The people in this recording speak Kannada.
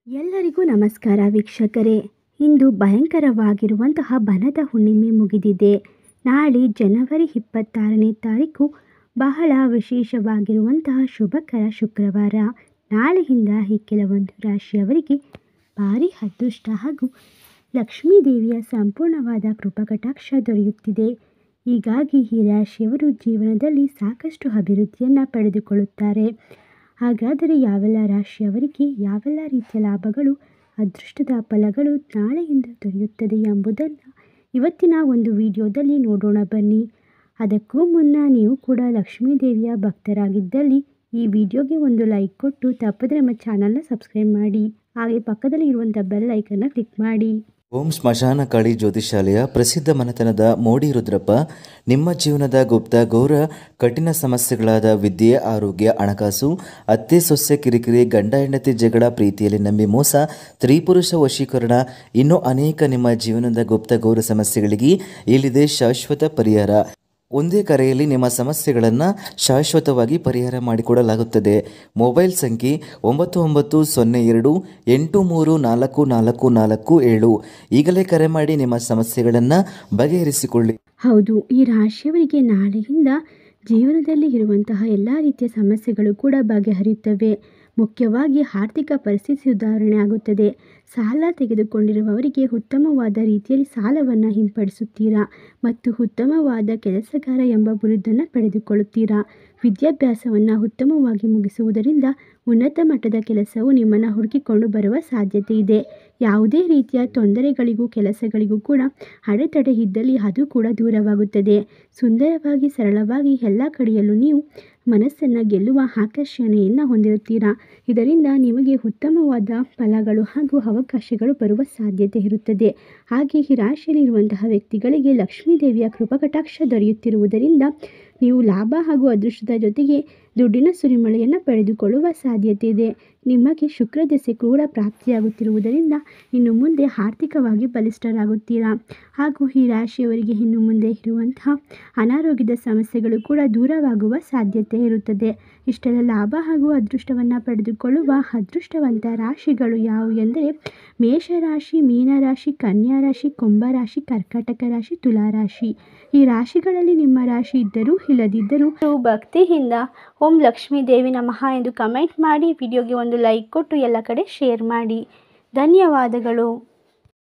ಎಲ್ಲರಿಗೂ ನಮಸ್ಕಾರ ವೀಕ್ಷಕರೇ ಇಂದು ಭಯಂಕರವಾಗಿರುವಂತಹ ಬನದ ಹುಣ್ಣಿಮೆ ಮುಗಿದಿದೆ ನಾಳೆ ಜನವರಿ ಇಪ್ಪತ್ತಾರನೇ ತಾರೀಕು ಬಹಳ ವಿಶೇಷವಾಗಿರುವಂತಹ ಶುಭಕರ ಶುಕ್ರವಾರ ನಾಳೆಯಿಂದ ಈ ಕೆಲವೊಂದು ರಾಶಿಯವರಿಗೆ ಭಾರಿ ಅದೃಷ್ಟ ಹಾಗೂ ಲಕ್ಷ್ಮೀ ದೇವಿಯ ಸಂಪೂರ್ಣವಾದ ಕೃಪಕಟಾಕ್ಷ ದೊರೆಯುತ್ತಿದೆ ಹೀಗಾಗಿ ಈ ರಾಶಿಯವರು ಜೀವನದಲ್ಲಿ ಸಾಕಷ್ಟು ಅಭಿವೃದ್ಧಿಯನ್ನು ಪಡೆದುಕೊಳ್ಳುತ್ತಾರೆ ಹಾಗಾದರೆ ಯಾವೆಲ್ಲ ರಾಶಿಯವರಿಗೆ ಯಾವೆಲ್ಲ ರೀತಿಯ ಲಾಭಗಳು ಅದೃಷ್ಟದ ಫಲಗಳು ನಾಳೆಯಿಂದ ದೊರೆಯುತ್ತದೆ ಎಂಬುದನ್ನು ಇವತ್ತಿನ ಒಂದು ವಿಡಿಯೋದಲ್ಲಿ ನೋಡೋಣ ಬನ್ನಿ ಅದಕ್ಕೂ ಮುನ್ನ ನೀವು ಕೂಡ ಲಕ್ಷ್ಮೀ ದೇವಿಯ ಭಕ್ತರಾಗಿದ್ದಲ್ಲಿ ಈ ವಿಡಿಯೋಗೆ ಒಂದು ಲೈಕ್ ಕೊಟ್ಟು ತಪ್ಪದೆ ನಮ್ಮ ಚಾನಲ್ನ ಸಬ್ಸ್ಕ್ರೈಬ್ ಮಾಡಿ ಹಾಗೆ ಪಕ್ಕದಲ್ಲಿ ಇರುವಂಥ ಬೆಲ್ ಐಕನ್ನ ಕ್ಲಿಕ್ ಮಾಡಿ ಓಂ ಸ್ಮಶಾನ ಕಾಳಿ ಜ್ಯೋತಿಷಾಲಯ ಪ್ರಸಿದ್ಧ ಮನೆತನದ ಮೋಡಿ ರುದ್ರಪ್ಪ ನಿಮ್ಮ ಜೀವನದ ಗುಪ್ತ ಘೋರ ಕಠಿಣ ಸಮಸ್ಯೆಗಳಾದ ವಿದ್ಯೆ ಆರೋಗ್ಯ ಹಣಕಾಸು ಅತ್ತೆ ಸೊಸೆ ಕಿರಿಕಿರಿ ಗಂಡ ಹೆಂಡತಿ ಜಗಳ ಪ್ರೀತಿಯಲ್ಲಿ ನಂಬಿ ಮೋಸ ಸ್ತ್ರೀಪುರುಷ ವಶೀಕರಣ ಇನ್ನೂ ಅನೇಕ ನಿಮ್ಮ ಜೀವನದ ಗುಪ್ತ ಘೋರ ಸಮಸ್ಯೆಗಳಿಗೆ ಇಲ್ಲಿದೆ ಶಾಶ್ವತ ಪರಿಹಾರ ಒಂದೇ ಕರೆಯಲ್ಲಿ ನಿಮ್ಮ ಸಮಸ್ಯೆಗಳನ್ನು ಶಾಶ್ವತವಾಗಿ ಪರಿಹಾರ ಮಾಡಿಕೊಡಲಾಗುತ್ತದೆ ಮೊಬೈಲ್ ಸಂಖ್ಯೆ ಒಂಬತ್ತು ಒಂಬತ್ತು ಸೊನ್ನೆ ಎರಡು ಎಂಟು ಮೂರು ನಾಲ್ಕು ನಾಲ್ಕು ನಾಲ್ಕು ಏಳು ಈಗಲೇ ಕರೆ ಮಾಡಿ ನಿಮ್ಮ ಸಮಸ್ಯೆಗಳನ್ನು ಬಗೆಹರಿಸಿಕೊಳ್ಳಿ ಹೌದು ಈ ರಾಶಿಯವರಿಗೆ ನಾಳೆಯಿಂದ ಜೀವನದಲ್ಲಿ ಇರುವಂತಹ ಎಲ್ಲ ರೀತಿಯ ಸಮಸ್ಯೆಗಳು ಕೂಡ ಬಗೆಹರಿಯುತ್ತವೆ ಮುಖ್ಯವಾಗಿ ಆರ್ಥಿಕ ಪರಿಸ್ಥಿತಿ ಸುಧಾರಣೆ ಆಗುತ್ತದೆ ಸಾಲ ತೆಗೆದುಕೊಂಡಿರುವವರಿಗೆ ಉತ್ತಮವಾದ ರೀತಿಯಲ್ಲಿ ಸಾಲವನ್ನು ಹಿಂಪಡಿಸುತ್ತೀರಾ ಮತ್ತು ಉತ್ತಮವಾದ ಕೆಲಸಗಾರ ಎಂಬ ಬಿರುದನ್ನು ಪಡೆದುಕೊಳ್ಳುತ್ತೀರಾ ವಿದ್ಯಾಭ್ಯಾಸವನ್ನು ಉತ್ತಮವಾಗಿ ಮುಗಿಸುವುದರಿಂದ ಉನ್ನತ ಮಟ್ಟದ ಕೆಲಸವು ನಿಮ್ಮನ್ನು ಹುಡುಕಿಕೊಂಡು ಬರುವ ಸಾಧ್ಯತೆ ಇದೆ ಯಾವುದೇ ರೀತಿಯ ತೊಂದರೆಗಳಿಗೂ ಕೆಲಸಗಳಿಗೂ ಕೂಡ ಅಡೆತಡೆ ಇದ್ದಲ್ಲಿ ಅದು ಕೂಡ ದೂರವಾಗುತ್ತದೆ ಸುಂದರವಾಗಿ ಸರಳವಾಗಿ ಎಲ್ಲ ಕಡೆಯಲ್ಲೂ ನೀವು ಮನಸ್ಸನ್ನು ಗೆಲ್ಲುವ ಆಕರ್ಷಣೆಯನ್ನು ಹೊಂದಿರುತ್ತೀರಾ ಇದರಿಂದ ನಿಮಗೆ ಉತ್ತಮವಾದ ಫಲಗಳು ಹಾಗೂ ಅವಕಾಶಗಳು ಬರುವ ಸಾಧ್ಯತೆ ಇರುತ್ತದೆ ಹಾಗೆ ಈ ರಾಶಿಯಲ್ಲಿರುವಂತಹ ವ್ಯಕ್ತಿಗಳಿಗೆ ಲಕ್ಷ್ಮೀ ದೇವಿಯ ಕೃಪಕಟಾಕ್ಷ ದೊರೆಯುತ್ತಿರುವುದರಿಂದ ನೀವು ಲಾಭ ಹಾಗೂ ಅದೃಷ್ಟದ ಜೊತೆಗೆ ದುಡ್ಡಿನ ಸುರಿಮಳೆಯನ್ನು ಪಡೆದುಕೊಳ್ಳುವ ಸಾಧ್ಯತೆ ಇದೆ ನಿಮಗೆ ಶುಕ್ರ ದಶೆ ಕೂಡ ಪ್ರಾಪ್ತಿಯಾಗುತ್ತಿರುವುದರಿಂದ ಇನ್ನು ಮುಂದೆ ಆರ್ಥಿಕವಾಗಿ ಬಲಿಷ್ಠರಾಗುತ್ತೀರಾ ಹಾಗೂ ಈ ರಾಶಿಯವರಿಗೆ ಇನ್ನು ಮುಂದೆ ಇರುವಂತಹ ಅನಾರೋಗ್ಯದ ಸಮಸ್ಯೆಗಳು ಕೂಡ ದೂರವಾಗುವ ಸಾಧ್ಯತೆ ಇರುತ್ತದೆ ಇಷ್ಟೆಲ್ಲ ಲಾಭ ಹಾಗೂ ಅದೃಷ್ಟವನ್ನು ಪಡೆದುಕೊಳ್ಳುವ ಅದೃಷ್ಟವಂತ ರಾಶಿಗಳು ಯಾವುವು ಎಂದರೆ ಮೇಷರಾಶಿ ಮೀನರಾಶಿ ಕನ್ಯಾ ರಾಶಿ ಕುಂಭರಾಶಿ ಕರ್ಕಾಟಕ ರಾಶಿ ತುಲಾರಾಶಿ ಈ ರಾಶಿಗಳಲ್ಲಿ ನಿಮ್ಮ ರಾಶಿ ಇದ್ದರೂ ಇಲ್ಲದಿದ್ದರೂ ನೀವು ಭಕ್ತಿಯಿಂದ ಓಂ ಲಕ್ಷ್ಮೀ ದೇವಿ ನಮಃ ಎಂದು ಕಮೆಂಟ್ ಮಾಡಿ ವಿಡಿಯೋಗೆ ಒಂದು ಲೈಕ್ ಕೊಟ್ಟು ಎಲ್ಲ ಕಡೆ ಶೇರ್ ಮಾಡಿ ಧನ್ಯವಾದಗಳು